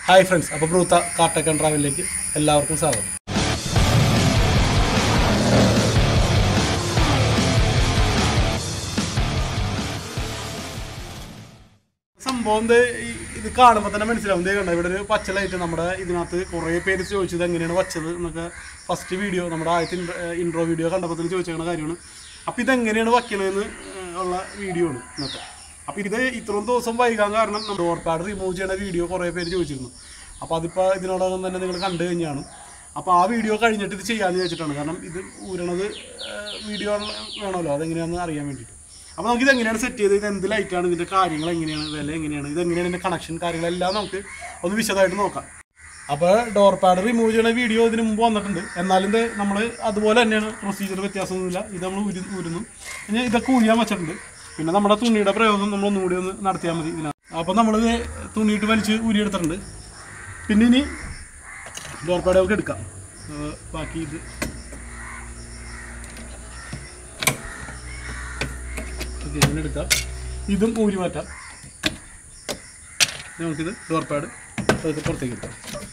hi friends അപ്പോൾ ബ്രൂത്ത കാട്ടക്കൻ ട്രാവലിലേക്ക് എല്ലാവർക്കും സ്വാഗതം സംഭവം ദേ ഈ- ഇത് കാണുമ്പോൾ തന്നെ മനസ്സിലാവും ദേ കണ്ട ഇവിടെ ഒരു പച്ച ലൈറ്റ് നമ്മുടെ ഇതിനകത്ത് കുറേ പേര് ചോദിച്ചത് എങ്ങനെയാണ് വച്ചത് എന്നൊക്കെ ഫസ്റ്റ് വീഡിയോ നമ്മുടെ ആദ്യത്തെ ഇൻട്രോ വീഡിയോ കണ്ടപ്പോൾ തന്നെ ചോദിച്ചേക്കുന്ന കാര്യമാണ് അപ്പോൾ ഇതെങ്ങനെയാണ് വയ്ക്കണതെന്ന് ഉള്ള വീഡിയോ ആണ് ഇന്നത്തെ അപ്പോൾ ഇത് ഇത്രയും ദിവസം വൈകാൻ കാരണം നമ്മുടെ ഡോർ പാഡ് റിമൂവ് ചെയ്യുന്ന വീഡിയോ കുറേ പേര് ചോദിച്ചിരുന്നു അപ്പോൾ അതിപ്പോൾ ഇതിനോടകം തന്നെ നിങ്ങൾ കണ്ടു കഴിഞ്ഞാണ് അപ്പോൾ ആ വീഡിയോ കഴിഞ്ഞിട്ട് ഇത് ചെയ്യാമെന്ന് വെച്ചിട്ടാണ് കാരണം ഇത് ഊരണത് വീഡിയോ വേണമല്ലോ അതെങ്ങനെയാണെന്ന് അറിയാൻ വേണ്ടിയിട്ട് അപ്പോൾ നമുക്ക് ഇത് എങ്ങനെയാണ് സെറ്റ് ചെയ്തത് ഇത് എന്ത് ലൈറ്റാണ് ഇതിൻ്റെ കാര്യങ്ങൾ എങ്ങനെയാണ് വില എങ്ങനെയാണ് ഇത് എങ്ങനെയാണ് ഇതിൻ്റെ കണക്ഷൻ കാര്യങ്ങളെല്ലാം നമുക്ക് ഒന്ന് വിശദമായിട്ട് നോക്കാം അപ്പോൾ ഡോർ പാഡ് റിമൂവ് ചെയ്യുന്ന വീഡിയോ ഇതിന് മുമ്പ് വന്നിട്ടുണ്ട് എന്നാലും ഇത് നമ്മൾ അതുപോലെ തന്നെയാണ് പ്രൊസീജിയർ വ്യത്യാസമൊന്നുമില്ല ഇത് നമ്മൾ ഉരു ഊരുന്നു പിന്നെ ഇതൊക്കെ ഊരിയാൻ വെച്ചിട്ടുണ്ട് പിന്നെ നമ്മുടെ തുണിയുടെ പ്രയോഗം നമ്മൾ ഒന്നുകൂടി ഒന്ന് നടത്തിയാൽ മതി ഇതിനകത്ത് അപ്പോൾ നമ്മളിത് തുണിയിട്ട് വലിച്ച് ഊരിയെടുത്തിട്ടുണ്ട് പിന്നെ ഇനി ഡോർ പാഡ് നമുക്ക് എടുക്കാം ഏർ ബാക്കി ഇത് ഓക്കെ ഇങ്ങനെ എടുക്കാം ഇതും ഊരി മാറ്റാം ഇനി നമുക്കിത് ഡോർ പാഡ് അതൊക്കെ പുറത്തേക്ക് ഇട്ടാം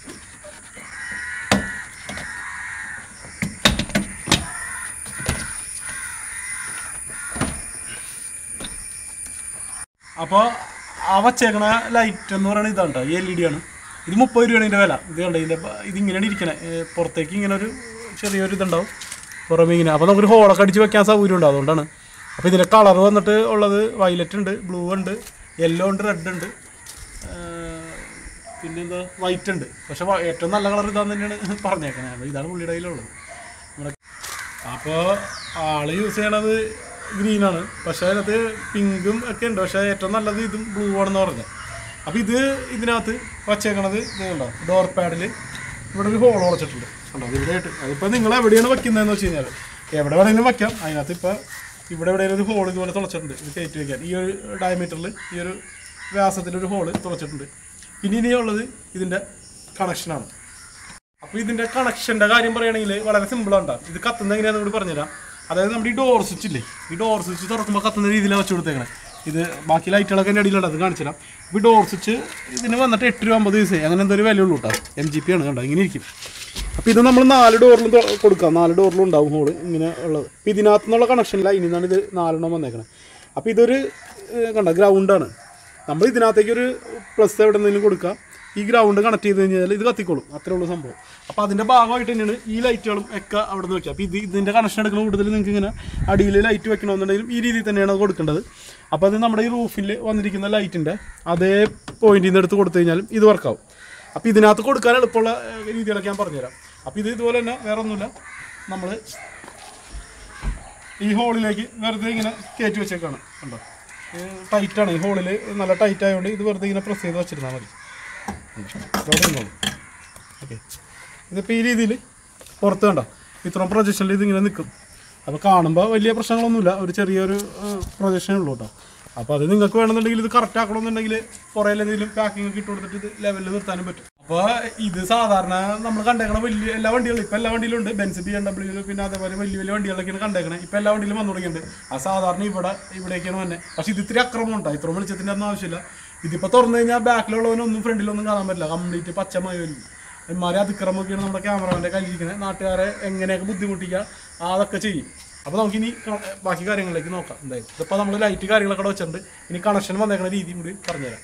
അപ്പോൾ ആ വച്ചേക്കണ ലൈറ്റ് എന്ന് പറയുന്നത് ഇതാണ് കേട്ടോ എൽ ഇ ഡി ആണ് ഇത് മുപ്പത് രൂപയാണ് ഇതിൻ്റെ വില ഇത് കണ്ടോ ഇതിൻ്റെ ബ- ഇതിങ്ങനെയാണ് ഇരിക്കണേ ഏ, പുറത്തേക്ക് ഇങ്ങനെ ഒരു ചെറിയൊരു ഇതുണ്ടാവും പുറമെ ഇങ്ങനെ അപ്പോൾ നമുക്കൊരു ഹോളൊക്കെ അടിച്ച് വെക്കാൻ സൗകര്യം ഉണ്ട് അതുകൊണ്ടാണ് അപ്പോൾ ഇതിൻ്റെ കളർ വന്നിട്ട് ഉള്ളത് വയലറ്റ് ഉണ്ട് ബ്ലൂ ഉണ്ട് യെല്ലോ ഉണ്ട് റെഡ് ഉണ്ട് ഏ, പിന്നെന്താ വൈറ്റ് ഉണ്ട് പക്ഷെ വ- ഏറ്റവും നല്ല കളർ ഇതാന്ന് തന്നെയാണ് പറഞ്ഞേക്കണേ അപ്പോൾ ഇതാണ് പുള്ളിയുടെ കയ്യിലുള്ളത് നമ്മുടെ അപ്പോൾ ആള് യൂസ് ചെയ്യണത് ഗ്രീനാണ് പക്ഷേ അതിനകത്ത് പിങ്കും ഒക്കെ ഉണ്ട് പക്ഷേ ഏറ്റവും നല്ലത് ഇതും ബ്ലൂ ആണെന്ന് പറഞ്ഞത് അപ്പോൾ ഇത് ഇതിനകത്ത് വച്ചേക്കണത് ഇതുണ്ടോ ഡോർ പാഡിൽ ഇവിടെ ഒരു ഹോൾ ഉടച്ചിട്ടുണ്ട് കണ്ടോ അത് ഇവിടെ ആയിട്ട് അതിപ്പോൾ നിങ്ങൾ എവിടെയാണ് വെക്കുന്നതെന്ന് വെച്ച് കഴിഞ്ഞാൽ എവിടെ വേണമെങ്കിലും വെക്കാം അതിനകത്ത് ഇപ്പോൾ ഇവിടെ എവിടെയെങ്കിലും ഒരു ഹോൾ ഇതുപോലെ തുളച്ചിട്ടുണ്ട് ഇത് കയറ്റി വെക്കാൻ ഈ ഒരു ഡയമീറ്ററിൽ ഈ ഒരു വ്യാസത്തിലൊരു ഹോൾ തുളച്ചിട്ടുണ്ട് പിന്നെ ഇനിയുള്ളത് ഇതിൻ്റെ കണക്ഷനാണ് അപ്പോൾ ഇതിന്റെ കണക്ഷന്റെ കാര്യം പറയുകയാണെങ്കിൽ വളരെ സിമ്പിൾ ആണ് ഇത് കത്തുന്ന എങ്ങനെയാണെന്ന് കൂടി പറഞ്ഞുതരാം അതായത് നമ്മുടെ ഈ ഡോർ സ്വിച്ച് ഇല്ലേ ഈ ഡോർ സ്വിച്ച് തുറക്കുമ്പോൾ കത്തുന്ന രീതിയിലാണ് വെച്ച് കൊടുത്തേക്കണേ ഇത് ബാക്കി ലൈറ്റുകളൊക്കെ എൻ്റെ അടിയിലുണ്ട് അത് കാണിച്ചു തരാം ഇപ്പോൾ ഈ ഡോർ സ്വിച്ച് ഇതിന് വന്നിട്ട് എട്ട് രൂപ അമ്പത് പൈസ അങ്ങനെ എന്തോ ഒരു വില ഉള്ളൂ കേട്ടോ എം ജി പി ആണ് കണ്ടോ ഇങ്ങനെ ഇരിക്കും അപ്പോൾ ഇത് നമ്മൾ നാല് ഡോറിലും തൊ- കൊടുക്കാം നാല് ഡോറിലും ഉണ്ടാവും ഹോള് ഇങ്ങനെ ഉള്ളത് അപ്പോൾ ഇതിനകത്തു നിന്നുള്ള കണക്ഷനില്ല ഇനി നിന്നാണ് ഇത് നാലെണ്ണം വന്നേക്കണേ അപ്പോൾ ഇതൊരു ഏഹ്, കണ്ടോ ഗ്രൗണ്ടാണ് നമ്മൾ ഇതിനകത്തേക്ക് ഒരു പ്ലസ് എവിടെ നിന്നെങ്കിലും കൊടുക്കാം ഈ ഗ്രൗണ്ട് കണക്ട് ചെയ്ത് കഴിഞ്ഞാൽ ഇത് കത്തിക്കോളും അത്രേ ഉള്ളൂ സംഭവം അപ്പോൾ അതിൻ്റെ ഭാഗമായിട്ട് തന്നെയാണ് ഈ ലൈറ്റുകളും ഒക്കെ അവിടെ നിന്ന് വെക്കുക അപ്പോൾ ഇത് ഇതിൻ്റെ കണക്ഷൻ എടുക്കുന്ന കൂടുതൽ നിങ്ങൾക്ക് ഇങ്ങനെ അടിയിൽ ലൈറ്റ് വെക്കണമെന്നുണ്ടെങ്കിലും ഈ രീതിയിൽ തന്നെയാണ് അത് കൊടുക്കേണ്ടത് അപ്പോൾ അത് നമ്മുടെ ഈ റൂഫിൽ വന്നിരിക്കുന്ന ലൈറ്റിൻ്റെ അതേ പോയിന്റിൽ നിന്ന് എടുത്ത് കൊടുത്തു കഴിഞ്ഞാലും ഇത് വർക്കാവും അപ്പോൾ ഇതിനകത്ത് കൊടുക്കാൻ എളുപ്പമുള്ള ഏഹ്, രീതികളൊക്കെ ഞാൻ പറഞ്ഞുതരാം അപ്പോൾ ഇത് ഇതുപോലെ തന്നെ വേറെ ഒന്നുമില്ല നമ്മൾ ഈ ഹോളിലേക്ക് വെറുതെ ഇങ്ങനെ കയറ്റി വെച്ചേക്കാണ് കണ്ടോ ടൈറ്റാണ് ഈ ഹോളിൽ നല്ല ടൈറ്റ് ആയതുകൊണ്ട് ഇത് വെറുതെ ഇങ്ങനെ പ്രസ് ചെയ്ത് വെച്ചിരുന്നാൽ മതി ഓക്കെ ഇതിപ്പോൾ ഈ രീതിയിൽ പുറത്ത് കണ്ടോ ഇത്രയും പ്രൊജക്ഷനിൽ ഇതിങ്ങനെ നിൽക്കും അപ്പോൾ കാണുമ്പോൾ വലിയ പ്രശ്നങ്ങളൊന്നുമില്ല ഒരു ചെറിയൊരു പ്രൊജക്ഷനേ ഉള്ളൂ കേട്ടോ അപ്പോൾ അത് നിങ്ങൾക്ക് വേണമെന്നുണ്ടെങ്കിൽ ഇത് കറക്റ്റ് ആക്കണമെന്നുണ്ടെങ്കിൽ പുറയിൽ എന്തെങ്കിലും പാക്കിംഗ് ഒക്കെ ഇട്ട് കൊടുത്തിട്ട് ഇത് ലെവലിൽ നിർത്താനും പറ്റും അപ്പോൾ ഇത് സാധാരണ നമ്മൾ കണ്ടേക്കണ വലിയ എല്ലാ വണ്ടികളും ഇപ്പോൾ എല്ലാ വണ്ടിയിലും ഉണ്ട് ബെൻസ് ബി എം ഡബ്ല്യൂ പിന്നെ അതേപോലെ വലിയ വലിയ വണ്ടികളൊക്കെയാണ് കണ്ടേക്കണേ ഇപ്പോൾ എല്ലാ വണ്ടിയിലും വന്നു തുടങ്ങിയിട്ടുണ്ട് ആ സാധാരണ ഇവിടെ ഇവിടേക്കാണ് തന്നെ പക്ഷേ ഇത് ഇത്തിരി അക്രമം ഉണ്ടായി ഇത്ര വെളിച്ചത്തിൻ്റെ ഒന്നും ആവശ്യമില്ല ഇതിപ്പോൾ തുറന്നു കഴിഞ്ഞാൽ ബാക്കിലുള്ളവനൊന്നും ഫ്രണ്ടിലൊന്നും കാണാൻ പറ്റില്ല കംപ്ലീറ്റ് പച്ചമായി വരും എന്മാരെ അതിക്രമമൊക്കെയാണ് നമ്മുടെ ക്യാമറമാൻ്റെ കയ്യിലിരിക്കുന്നത് നാട്ടുകാരെ എങ്ങനെയൊക്കെ ബുദ്ധിമുട്ടിക്കുക അതൊക്കെ ചെയ്യും അപ്പോൾ നമുക്കിനി ക- ബാക്കി കാര്യങ്ങളിലേക്ക് നോക്കാം എന്തായാലും ഇതിപ്പോൾ നമ്മൾ ലൈറ്റ് കാര്യങ്ങളൊക്കെ അവിടെ വെച്ചിട്ടുണ്ട് ഇനി കണക്ഷൻ വന്നേക്കുന്ന രീതിയും കൂടി പറഞ്ഞുതരാം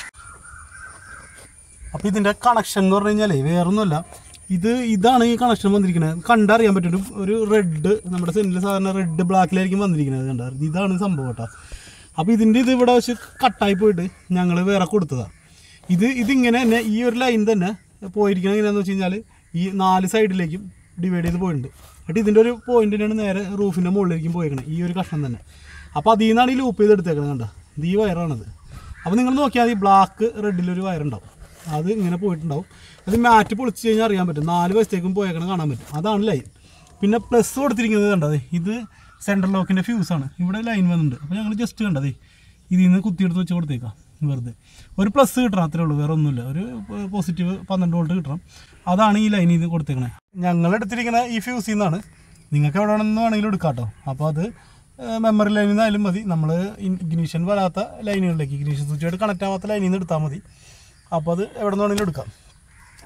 അപ്പോൾ ഇതിൻ്റെ കണക്ഷൻ എന്ന് പറഞ്ഞു കഴിഞ്ഞാലേ വേറൊന്നുമല്ല ഇത് ഇതാണ് ഈ കണക്ഷൻ വന്നിരിക്കുന്നത് കണ്ടറിയാൻ പറ്റും ഒരു- ഒരു റെഡ് നമ്മുടെ സെൻറ്റിൽ സാധാരണ റെഡ് ബ്ലാക്കിലായിരിക്കും വന്നിരിക്കുന്നത് കണ്ട ഇതാണ് സംഭവം കേട്ടോ അപ്പോൾ ഇതിൻ്റെ ഇത് ഇവിടെ വെച്ച് കട്ടായി പോയിട്ട് ഞങ്ങൾ വേറെ കൊടുത്തതാണ് ഇത് ഇതിങ്ങനെ തന്നെ ഈ ഒരു ലൈൻ തന്നെ പോയിരിക്കുന്നത് എങ്ങനെയാണെന്ന് വെച്ച് കഴിഞ്ഞാൽ ഈ നാല് സൈഡിലേക്കും ഡിവൈഡ് ചെയ്ത് പോയിട്ടുണ്ട് എന്നിട്ട് ഇതിൻ്റെ ഒരു പോയിന്റിനാണ് നേരെ റൂഫിൻ്റെ മുകളിലേക്കും പോയേക്കണത് ഈ ഒരു കഷ്ണം തന്നെ അപ്പോൾ അതിൽ നിന്നാണ് ഈ ലൂപ്പ് ചെയ്ത് എടുത്തേക്കണത് കണ്ടോ ഇത് ഈ വയറാണത് അപ്പോൾ നിങ്ങൾ നോക്കിയാൽ ഈ ബ്ലാക്ക് റെഡിലൊരു വയറുണ്ടാവും അത് ഇങ്ങനെ പോയിട്ടുണ്ടാവും അത് മാറ്റ് പൊളിച്ച് കഴിഞ്ഞാൽ അറിയാൻ പറ്റും നാല് വശത്തേക്കും പോയേക്കണം കാണാൻ പറ്റും അതാണ് ലൈൻ പിന്നെ പ്ലസ് കൊടുത്തിരിക്കുന്നത് കണ്ടത് ഇത് സെൻട്രൽ ലോക്കിൻ്റെ ഫ്യൂസാണ് ഇവിടെ ലൈൻ വന്നിട്ടുണ്ട് അപ്പോൾ ഞങ്ങൾ ജസ്റ്റ് കണ്ടതേ ഇതിൽ നിന്ന് കുത്തിയെടുത്ത് വെച്ച് കൊടുത്തേക്കാം വെറുതെ ഒരു പ്ലസ് കിട്ടണം അത്രേ ഉള്ളൂ വേറെ ഒന്നുമില്ല ഒരു പോസിറ്റീവ് പന്ത്രണ്ട് വോൾട്ട് കിട്ടണം അതാണ് ഈ ലൈനിൽ നിന്ന് കൊടുത്തേക്കണേ ഞങ്ങൾ എടുത്തിരിക്കുന്ന ഈ ഫ്യൂസിൽ നിന്നാണ് നിങ്ങൾക്ക് എവിടെ വേണമെന്ന് വേണമെങ്കിലും എടുക്കാം കേട്ടോ അപ്പോൾ അത് മെമ്മറി ലൈനിൽ നിന്നായാലും മതി നമ്മൾ ഇഗ്നീഷൻ വരാത്ത ലൈനുകളിലേക്ക് ഇഗ്നീഷൻ സ്വിച്ചുമായിട്ട് കണക്റ്റ് ആവാത്ത ലൈനിൽ നിന്ന് എടുത്താൽ മതി അപ്പോൾ അത് എവിടെ നിന്ന് വേണമെങ്കിലും എടുക്കാം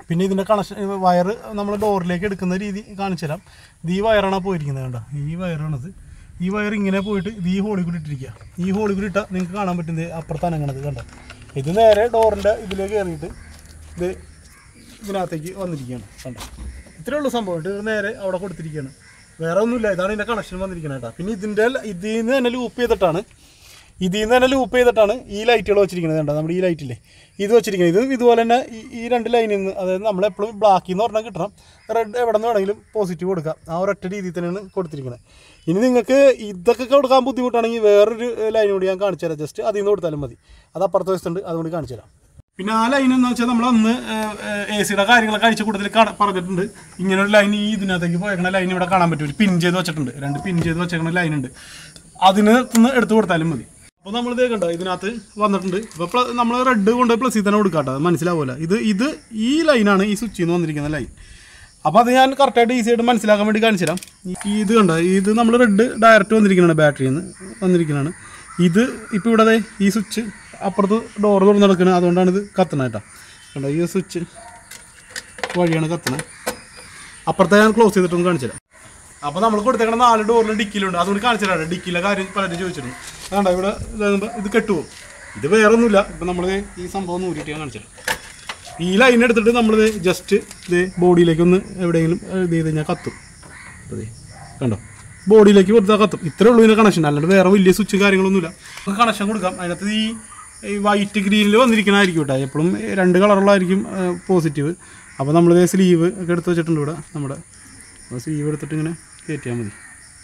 പിന്നെ ഇതിൻ്റെ കണക്ഷൻ വയറ് നമ്മൾ ഡോറിലേക്ക് എടുക്കുന്ന രീതി കാണിച്ചു തരാം ഇത് ഈ വയറാണ് ആ പോയിരിക്കുന്നത് കണ്ടോ ഈ വയറാണത് ഈ വയർ ഇങ്ങനെ പോയിട്ട് ഇത് ഈ ഹോളിൽ കൂടി ഇട്ടിരിക്കുക ഈ ഹോളിൽ കൂടി ഇട്ടാൽ നിങ്ങൾക്ക് കാണാൻ പറ്റുന്നത് അപ്പുറത്ത് അനങ്ങണത് കണ്ടോ ഇത് നേരെ ഡോറിൻ്റെ ഇതിലേക്ക് കയറിയിട്ട് ഇത് ഇതിനകത്തേക്ക് വന്നിരിക്കുകയാണ് കണ്ടോ ഇത്രേ ഉള്ളൂ സംഭവം ഇത് നേരെ അവിടെ കൊടുത്തിരിക്കുകയാണ് വേറെ ഒന്നുമില്ല ഇതാണ് ഇതിൻ്റെ കണക്ഷൻ വന്നിരിക്കുന്നത് കേട്ടോ പിന്നെ ഇതിൻ്റെ ഇതിൽ നിന്ന് തന്നെ ലൂപ്പ് ചെയ്തിട്ടാണ് ഇതിൽ നിന്ന് തന്നെ ലൂപ്പ് ചെയ്തിട്ടാണ് ഈ ലൈറ്റുകൾ വെച്ചിരിക്കുന്നത് കണ്ടോ നമ്മുടെ ഈ ലൈറ്റില്ലേ ഇത് വെച്ചിരിക്കുന്നത് ഇത് ഇതുപോലെ തന്നെ ഈ- ഈ രണ്ട് ലൈനിൽ നിന്ന് അതായത് നമ്മളെപ്പോഴും ബ്ലാക്കിൽ നിന്ന് പറഞ്ഞാൽ കിട്ടണം റെഡ് എവിടെ നിന്ന് വേണമെങ്കിലും പോസിറ്റീവ് കൊടുക്കാം ആ ഒരൊറ്റ രീതിയിൽ തന്നെയാണ് കൊടുത്തിരിക്കുന്നത് ഇനി നിങ്ങൾക്ക് ഇതൊക്കെ കൊടുക്കാൻ ബുദ്ധിമുട്ടാണെങ്കിൽ വേറൊരു ലൈൻ കൂടി ഞാൻ കാണിച്ചു തരാം ജസ്റ്റ് അതിൽ നിന്ന് കൊടുത്താലും മതി അത് അപ്പുറത്തെ വശത്തുണ്ട് അതുകൊണ്ട് കാണിച്ചു തരാം പിന്നെ ആ ലൈൻ എന്ന് വെച്ചാൽ നമ്മൾ അന്ന് എ സിയുടെ കാര്യങ്ങളൊക്കെ അഴിച്ച കൂടുതൽ പറഞ്ഞിട്ടുണ്ട് ഇങ്ങനെ ഒരു ലൈൻ ഈ ഇതിനകത്തേക്ക് പോയേക്കണ ലൈൻ ഇവിടെ കാണാൻ പറ്റും ഒരു പിൻ ചെയ്ത് വെച്ചിട്ടുണ്ട് രണ്ട് പിൻ ചെയ്ത് വെച്ചേക്കണ ലൈൻ ഉണ്ട് അതിന് ഒന്ന് എടുത്തു കൊടുത്താലും മതി അപ്പോൾ നമ്മൾ ഇതേ കണ്ടോ ഇതിനകത്ത് വന്നിട്ടുണ്ട് ഇപ്പോൾ നമ്മൾ റെഡ് കൊണ്ട് പ്ലസിൽ തന്നെ കൊടുക്കാം കേട്ടോ അത് മനസ്സിലാവില്ല ഇത് ഇത് ഈ ലൈനാണ് ഈ സ്വിച്ചിൽ നിന്ന് വന്നിരിക്കുന്ന ലൈൻ അപ്പോൾ അത് ഞാൻ കറക്റ്റായിട്ട് ഈസി ആയിട്ട് മനസ്സിലാക്കാൻ വേണ്ടി കാണിച്ചു തരാം ഈ ഇത് കണ്ടോ ഇത് നമ്മൾ റെഡ് ഡയറക്റ്റ് വന്നിരിക്കുന്നതാണ് ബാറ്ററിയിൽ നിന്ന് വന്നിരിക്കുന്നതാണ് ഇത് ഇപ്പോൾ ഇവിടെ ദേ ഈ സ്വിച്ച് അപ്പുറത്ത് ഡോർ തുറന്ന് നടക്കുന്നത് അതുകൊണ്ടാണ് ഇത് കത്തണത് കേട്ടോ കണ്ടോ ഈ സ്വിച്ച് വഴിയാണ് കത്തണത് അപ്പുറത്തെ ഞാൻ ക്ലോസ് ചെയ്തിട്ടൊന്ന് കാണിച്ചു തരാം അപ്പോൾ നമ്മൾ കൊടുത്തേക്കണ നാല് ഡോറിൽ ഡിക്കിലുണ്ട് അതുകൊണ്ട് കാണിച്ചു തരാം ഡിക്കിലെ കാര്യം പലരും ചോദിച്ചിട്ടുണ്ട് അതുകൊണ്ടോ ഇവിടെ ഇതാകുമ്പോൾ ഇത് കെട്ടുപോകും ഇത് വേറെ ഒന്നുമില്ല ഇപ്പം നമ്മൾ ഈ സംഭവം നൂരിട്ട് ഞാൻ കാണിച്ചു തരാം ഈ ലൈൻ എടുത്തിട്ട് നമ്മൾ ജസ്റ്റ് ഇത് ബോഡിയിലേക്ക് ഒന്ന് എവിടെയെങ്കിലും ഇത് ചെയ്ത് കഴിഞ്ഞാൽ കത്തും അതെ കണ്ടോ ബോഡിയിലേക്ക് കൊടുത്താൽ കത്തും ഇത്രേ ഉള്ളൂ ഇതിൻ്റെ കണക്ഷൻ അല്ലാണ്ട് വേറെ വലിയ സ്വിച്ച് കാര്യങ്ങളൊന്നുമില്ല നമുക്ക് കണക്ഷൻ കൊടുക്കാം അതിനകത്ത് ഈ ഈ വൈറ്റ് ഗ്രീനിൽ വന്നിരിക്കണമായിരിക്കും കേട്ടോ എപ്പോഴും രണ്ട് കളറുള്ളതായിരിക്കും പോസിറ്റീവ് അപ്പോൾ നമ്മളിത് സ്ലീവ് ഒക്കെ എടുത്ത് വെച്ചിട്ടുണ്ട് ഇവിടെ നമ്മുടെ സ്ലീവ് എടുത്തിട്ട് ഇങ്ങനെ കയറ്റിയാൽ മതി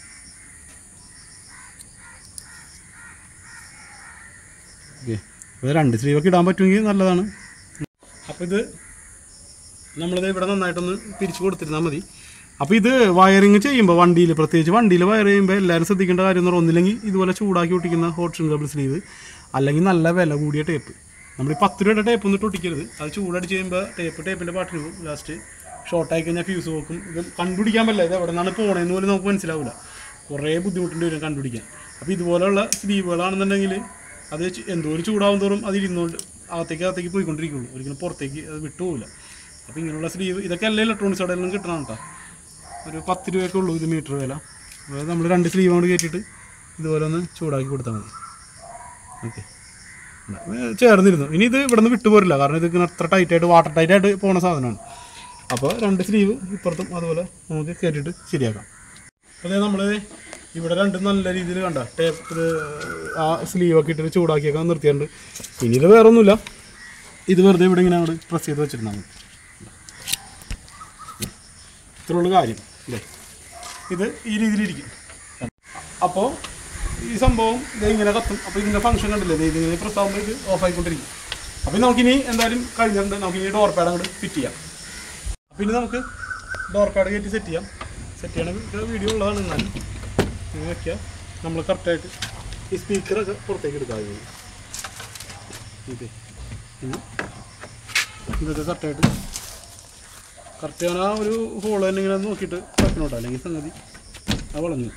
ഓക്കെ അപ്പോൾ രണ്ട് സ്ലീവൊക്കെ ഇടാൻ പറ്റുമെങ്കിൽ നല്ലതാണ് അപ്പോൾ ഇത് നമ്മളിത് ഇവിടെ നന്നായിട്ടൊന്ന് പിരിച്ചു കൊടുത്തിരുന്നാൽ മതി അപ്പോൾ ഇത് വയറിങ് ചെയ്യുമ്പോൾ വണ്ടിയിൽ പ്രത്യേകിച്ച് വണ്ടിയിൽ വയർ ചെയ്യുമ്പോൾ എല്ലാവരും ശ്രദ്ധിക്കേണ്ട കാര്യം എന്ന് പറഞ്ഞാൽ ഒന്നില്ലെങ്കിൽ ഇതുപോലെ ചൂടാക്കി ഒട്ടിക്കുന്ന ഹോട്ട് ഷിങ്കബിൾ സ്ലീവ് അല്ലെങ്കിൽ നല്ല വില കൂടിയ ടേപ്പ് നമ്മൾ ഈ പത്ത് രൂപയുടെ ടേപ്പ് ഒന്നിട്ട് ഒട്ടിക്കരുത് അത് ചൂടടിച്ച് ചെയ്യുമ്പോൾ ടേപ്പ് ടേപ്പിൻ്റെ പാട്ടിന് പോകും ലാസ്റ്റ് ഷോർട്ടായി കഴിഞ്ഞാൽ ഫ്യൂസ് പോക്കും ഇത് കണ്ടുപിടിക്കാൻ പറ്റില്ല ഇത് എവിടെ നിന്നാണ് പോകണതെന്ന് പോലും നമുക്ക് മനസ്സിലാവില്ല കുറേ ബുദ്ധിമുട്ടുണ്ട് വരും കണ്ടുപിടിക്കാൻ അപ്പോൾ ഇതുപോലെയുള്ള സ്ലീവുകളാണെന്നുണ്ടെങ്കിൽ അത് ചു- എന്തോരം ചൂടാവും തോറും അത് ഇരുന്നുകൊണ്ട് അകത്തേക്ക് അകത്തേക്ക് പോയിക്കൊണ്ടിരിക്കുള്ളൂ ഒരിക്കലും പുറത്തേക്ക് അത് വിട്ടുപോകില്ല അപ്പോൾ ഇങ്ങനെയുള്ള സ്ലീവ് ഇതൊക്കെ എല്ലാ ഇലക്ട്രോണിക്സ് കടയിൽ നിന്നും കിട്ടണം കേട്ടോ ഒരു പത്ത് രൂപയൊക്കെ ഉള്ളൂ ഇത് മീറ്റർ വില അതായത് നമ്മൾ രണ്ട് സ്ലീവ് കൊണ്ട് കയറ്റിയിട്ട് ഇതുപോലെ ഒന്ന് ചൂടാക്കി കൊടുത്താൽ മതി ഓക്കെ ചേർന്നിരുന്നു ഇനി ഇത് ഇവിടെ നിന്ന് വിട്ടുപോരില്ല കാരണം ഇത് ഇങ്ങനെ അത്ര ടൈറ്റായിട്ട് വാട്ടർ ടൈറ്റായിട്ട് പോകുന്ന സാധനമാണ് അപ്പോൾ രണ്ട് സ്ലീവ് ഇപ്പുറത്തും അതുപോലെ നമുക്ക് കയറ്റിയിട്ട് ശരിയാക്കാം അതെ നമ്മൾ ഇവിടെ രണ്ടും നല്ല രീതിയിൽ കണ്ട ടേപ്പ് ആ സ്ലീവൊക്കെ ഇട്ടിട്ട് ചൂടാക്കിയൊക്കെ നിർത്തിയിട്ടുണ്ട് ഇനി ഇത് വേറെ ഒന്നുമില്ല ഇത് വെറുതെ ഇവിടെ ഇങ്ങനെ അങ്ങോട്ട് പ്രസ് ചെയ്ത് വെച്ചിരുന്നാൽ മതി ഇത്രയുള്ള കാര്യം അല്ലേ ഇത് ഈ രീതിയിലിരിക്കും അപ്പോൾ ഈ സംഭവം ഇത് ഇങ്ങനെ കത്തും അപ്പോൾ ഇതിൻ്റെ ഫംഗ്ഷൻ കണ്ടില്ലേ ദേ ഇതിങ്ങനെ പ്രസ് ആകുമ്പോൾ ഇത് ഓഫ് ആയിക്കൊണ്ടിരിക്കും അപ്പോൾ നമുക്കിനി എന്തായാലും കഴിഞ്ഞിട്ടുണ്ട് നമുക്കിനി ഡോർ പാഡ് അങ്ങോട്ട് ഫിറ്റ് ചെയ്യാം അപ്പോൾ ഇനി നമുക്ക് ഡോർ പാഡ് കയറ്റി സെറ്റ് ചെയ്യാം സെറ്റ് ചെയ്യണ വീഡിയോ ഉള്ളതാണ് എന്നാലും ഇത് വെക്കുക നമ്മൾ കറക്റ്റായിട്ട് ഈ സ്പീക്കറൊക്കെ പുറത്തേക്ക് എടുക്കാതെ ഇത് പിന്നെ ഇതൊക്കെ കറക്റ്റായിട്ട് കറക്റ്റ് ഞാൻ ആ ഒരു ഹോൾ തന്നെ ഇങ്ങനെ നോക്കിയിട്ട് വെക്കണോട്ടോ അല്ലെങ്കിൽ സംഗതി അത് വളഞ്ഞു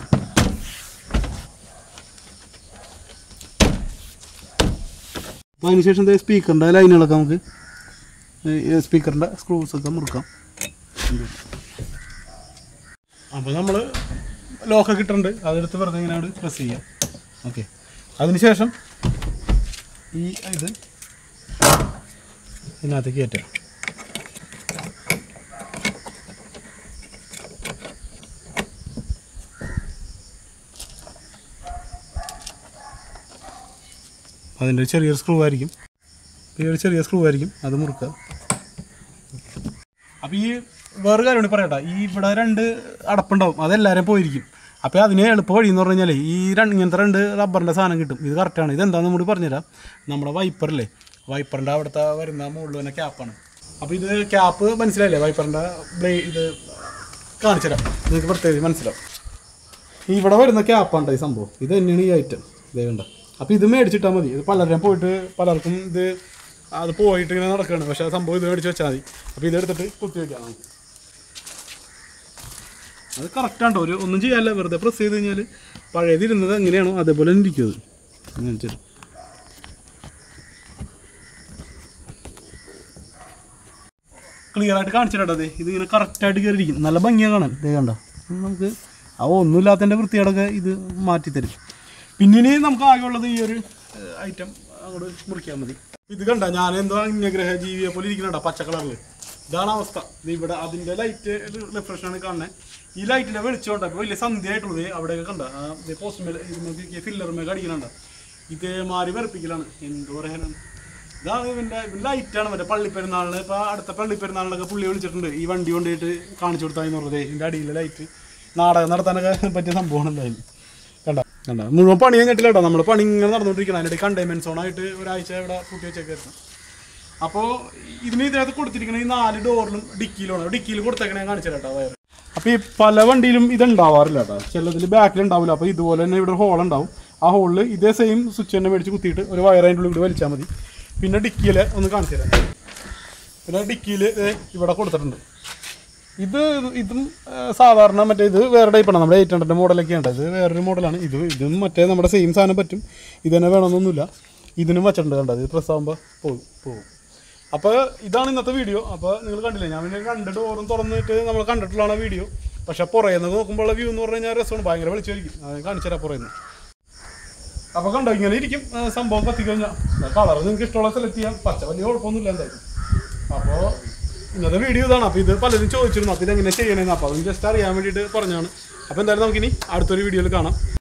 അപ്പോൾ അതിനുശേഷം ദേ സ്പീക്കറിൻ്റെ ലൈനുകളൊക്കെ നമുക്ക് സ്പീക്കറിൻ്റെ സ്ക്രൂസ് ഒക്കെ മുറുക്കാം അപ്പോൾ നമ്മൾ ലോക്കൊക്കെ ഇട്ടിട്ടുണ്ട് അതെടുത്ത് വെറുതെ ഇങ്ങനെ അവിടെ പ്രസ് ചെയ്യാം ഓക്കെ അതിനുശേഷം ഈ ഇത് ഇതിനകത്തേക്ക് കയറ്റാം അതിൻ്റെ ഒരു ചെറിയൊരു സ്ക്രൂ ആയിരിക്കും ഈ ഒരു ചെറിയ സ്ക്രൂ ആയിരിക്കും അത് മുറുക്കുക അപ്പോൾ ഈ വേറെ കാര്യം കൂടി പറയട്ടെ ഈ ഇവിടെ രണ്ട് അടപ്പുണ്ടാവും അതെല്ലാവരും പോയിരിക്കും അപ്പോൾ അതിന് എളുപ്പ വഴി എന്ന് പറഞ്ഞു കഴിഞ്ഞാൽ ഈ രണ്ട് ഇങ്ങനത്തെ രണ്ട് റബ്ബറിൻ്റെ സാധനം കിട്ടും ഇത് കറക്റ്റാണ് ഇതെന്താണെന്ന് കൂടി പറഞ്ഞുതരാം നമ്മുടെ വൈപ്പറില്ലേ വൈപ്പറിൻ്റെ അവിടുത്തെ വരുന്ന മുകളിൽ തന്നെ ക്യാപ്പാണ് അപ്പോൾ ഇത് ക്യാപ്പ് മനസ്സിലായില്ലേ വൈപ്പറിൻ്റെ ബ്ലേ ഇത് കാണിച്ചു തരാം നിങ്ങൾക്ക് പ്രത്യേകിച്ച് മനസ്സിലാവും ഇവിടെ വരുന്ന ക്യാപ്പാണ് ഈ സംഭവം ഇത് തന്നെയാണ് ഈ ഐറ്റം ഇതേ കണ്ട അപ്പോൾ ഇത് മേടിച്ചിട്ടാൽ മതി ഇത് പലരും പോയിട്ട് പലർക്കും ഇത് അത് പോയിട്ട് ഇങ്ങനെ നടക്കുകയാണ് പക്ഷേ ആ സംഭവം ഇത് മേടിച്ച് വെച്ചാൽ മതി അപ്പോൾ ഇതെടുത്തിട്ട് കുത്തി വയ്ക്കാം നമുക്ക് അത് കറക്റ്റാണ്ടോ ഒരു ഒന്നും ചെയ്യാല്ല വെറുതെ പ്രസ് ചെയ്ത് കഴിഞ്ഞാൽ പഴയതിരുന്നത് എങ്ങനെയാണോ അതേപോലെ തന്നെ ഇരിക്കും അത് അങ്ങനെ വെച്ചിട്ട് ക്ലിയർ ആയിട്ട് കാണിച്ചിട്ടോ അതെ ഇത് ഇങ്ങനെ കറക്റ്റായിട്ട് കയറിയിരിക്കും നല്ല ഭംഗിയാണ് കാണാൻ ഇത് കണ്ടോ ഇത് നമുക്ക് ആ ഒന്നുമില്ലാത്തതിൻ്റെ വൃത്തിയോടൊക്കെ ഇത് മാറ്റിത്തരും പിന്നെ ഇനി നമുക്ക് ആകെയുള്ളത് ഈ ഒരു ഐറ്റം അങ്ങോട്ട് മുറിക്കാൻ മതി ഇത് കണ്ട ഞാൻ എന്തോ അന്യഗ്രഹ ജീവിയെ പോലെ ഇരിക്കുന്നുണ്ടോ പച്ച കളറിൽ ഇതാണ് അവസ്ഥ ഇത് ഇവിടെ അതിൻ്റെ ലൈറ്റ് റിഫ്രഷാണ് കാണുന്നത് ഈ ലൈറ്റിൻ്റെ വെളിച്ചം ഉണ്ട് അപ്പോൾ വലിയ സന്ധ്യ ആയിട്ടുള്ളത് അവിടെയൊക്കെ കണ്ട പോസ്റ്റ് ഫില്ലർമേക്ക് അടിക്കുന്നുണ്ട് ഇത് മാറി വെറുപ്പിക്കലാണ് എന്തോ പറയാനാണ് ഇതാണ് ഇവൻ്റെ ഇവൻ ലൈറ്റാണ് മറ്റേ പള്ളിപ്പെരുന്നാളിന് ഇപ്പോൾ അടുത്ത പള്ളിപ്പെരുന്നാളിനൊക്കെ പുള്ളി വിളിച്ചിട്ടുണ്ട് ഈ വണ്ടി കൊണ്ടുപോയിട്ട് കാണിച്ചു കൊടുത്താന്ന് പറഞ്ഞത് ഇതിൻ്റെ അടിയിലെ ലൈറ്റ് നാടകം നടത്താനൊക്കെ പറ്റിയ സംഭവമാണ് എന്തായാലും കണ്ട കണ്ട മുഴുവൻ പണി കഴിഞ്ഞിട്ടില്ല കേട്ടോ നമ്മൾ പണി ഇങ്ങനെ നടന്നുകൊണ്ടിരിക്കണം അതിൻ്റെ കണ്ടെയ്ൻമെൻറ്റ് സോണായിട്ട് ഒരാഴ്ച ഇവിടെ കൂട്ടി വെച്ചേക്കായിരുന്നു അപ്പോൾ ഇതിന് ഇതിനകത്ത് കൊടുത്തിരിക്കുന്ന ഈ നാല് ഡോറിലും ഡിക്കിയിലാണ് ഡിക്കിയിൽ കൊടുത്തേക്കണേ കാണിച്ചു കേട്ടോ വയർ അപ്പോൾ ഈ പല വണ്ടിയിലും ഇത് ഉണ്ടാവാറില്ല കേട്ടോ ചിലതിൽ ബാക്കിൽ ഉണ്ടാവില്ല അപ്പോൾ ഇതുപോലെ തന്നെ ഇവിടെ ഹോൾ ഉണ്ടാവും ആ ഹോളിൽ ഇതേ സെയിം സ്വിച്ച് തന്നെ മേടിച്ച് കുത്തിയിട്ട് ഒരു വയർ അതിൻ്റെ ഉള്ളിൽ കൂടി വലിച്ചാൽ മതി പിന്നെ ഡിക്കിയിൽ ഒന്ന് കാണിച്ചു തരാം പിന്നെ ഡിക്കിയിൽ ഇവിടെ കൊടുത്തിട്ടുണ്ട് ഇത് ഇതും ആ, സാധാരണ മറ്റേ ഇത് വേറെ ടൈപ്പാണ് നമ്മുടെ എയ്റ്റ് ഹൺഡ്രഡ് മോഡലൊക്കെ ഉണ്ട് ഇത് വേറൊരു മോഡലാണ് ഇത് ഇതും മറ്റേ നമ്മുടെ സെയിം സാധനം പറ്റും ഇത് തന്നെ വേണമെന്നൊന്നുമില്ല ഇതിനും വെച്ചിട്ടുണ്ട് കണ്ടത് ഇത് പ്രസ് ആകുമ്പോൾ പോകും പോകും അപ്പോൾ ഇതാണ് ഇന്നത്തെ വീഡിയോ അപ്പോൾ നിങ്ങൾ കണ്ടില്ലേ ഞാൻ പിന്നെ രണ്ട് ഡോറും തുറന്നിട്ട് നമ്മൾ കണ്ടിട്ടുള്ളതാണ് വീഡിയോ പക്ഷെ പുറയുന്നത് നോക്കുമ്പോൾ വ്യൂ എന്ന് പറഞ്ഞു കഴിഞ്ഞാൽ രസമാണ് ഭയങ്കര വിളിച്ചായിരിക്കും അത് കാണിച്ചു തരാം പുറയുന്നത് അപ്പോൾ കണ്ടോ ഇങ്ങനെ ഇരിക്കും ആ, സംഭവം കത്തി കഴിഞ്ഞാൽ കളർ നിങ്ങൾക്ക് ഇഷ്ടമുള്ള സെലക്ട് ചെയ്യാം പച്ച വലിയ കുഴപ്പമൊന്നുമില്ല എന്തായാലും അപ്പോൾ ഇന്നത്തെ വീഡിയോ ഇതാണ് അപ്പോൾ ഇത് പലരും ചോദിച്ചിരുന്നു അപ്പോൾ ഇതെങ്ങനെ ചെയ്യണമെന്ന് അപ്പോൾ അതും ജസ്റ്റ് അറിയാൻ വേണ്ടിയിട്ട് പറഞ്ഞാണ് അപ്പോൾ എന്തായാലും നമുക്കിനി അടുത്തൊരു വീഡിയോയിൽ കാണാം